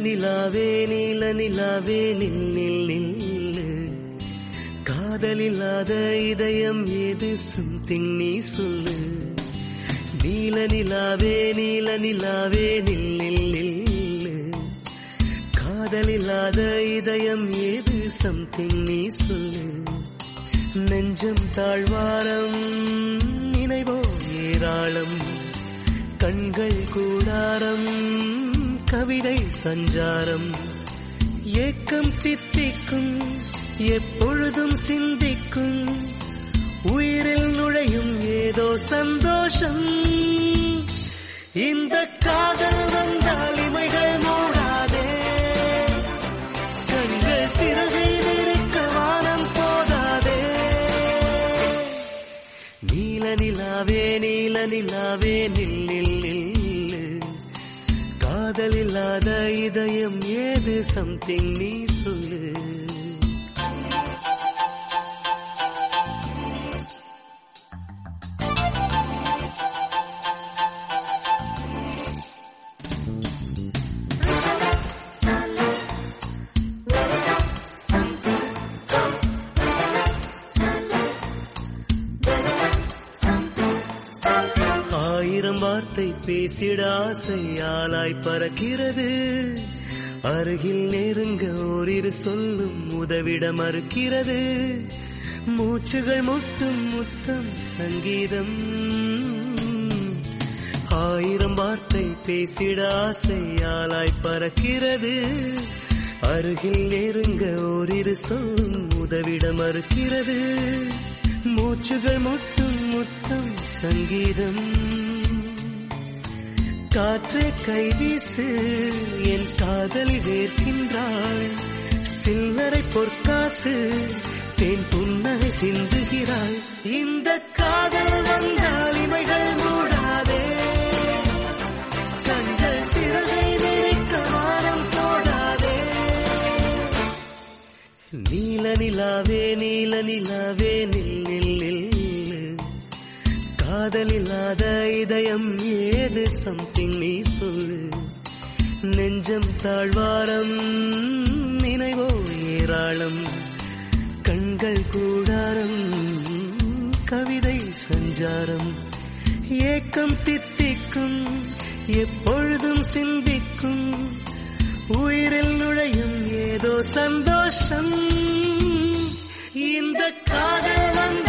நிலாவே நீல நிலாவே நில் நில் நில்லு காதலில்லாத இதயம் ஏது சம்திங் நீ சொல்லு நீல நிலாவே நீல நிலாவே நில் நில் நில்லு காதலில்லாத இதயம் ஏது சம்திங் நீ சொல்லு நெஞ்சம் தாழ்வாரம் நினைவோ ஏராளம் கண்கள் கூடாரம் கவிதை சஞ்சாரம் ஏக்கம் தித்திக்கும் எப்பொழுதும் சிந்திக்கும் உயிரில் நுழையும் ஏதோ சந்தோஷம் இந்த காதல் வந்தால் இமைகள் மூடாதே கண்கள் சிறகை விரிக்க வானம் போதாதே நீல நிலாவே நீல நிலாவே நில் நில் நில்லு காதலில்லாத இதயம் ஏது சம்திங் நீ சொல்லு ஆயிரம் வார்த்தை பேசிட ஆசையாலாய் பறக்கிறது அருகில் நெருங்க ஓரிரு சொல்லும் உதவிட மறுக்கிறது மூச்சுகள் முட்டும் முத்தம் சங்கீதம் ஆயிரம் வார்த்தை பேசிட ஆசையாலாய் பறக்கிறது அருகில் நெருங்க ஓரிரு சொல்லும் உதவிட மறுக்கிறது மூச்சுகள் முட்டும் முத்தம் சங்கீதம் காற்றே கைவீசு என் காதலி வேர்க்கின்றாள் சில்லறை பொற்காசு தேன் புன்னகை சிந்துகிறாள் இந்த காதல் வந்தால் இமைகள் மூடாதே கண்கள் சிறகை விரிக்க வாரம் போடாதே நீல நிலாவே நீல நிலாவே நில் நில் நில்லு காதலில்லாத இதயம் ஏது சம்திங் நீ சொல்லு நெஞ்சம் தாழ்வாரம் நினைவோ ஏராளம் கண்கள் கூடாரம் கவிதை சஞ்சாரம் ஏக்கம் தித்திக்கும் எப்பொழுதும் சிந்திக்கும் உயிரில் நுழையும் ஏதோ சந்தோஷம் இந்த காதல் வந்து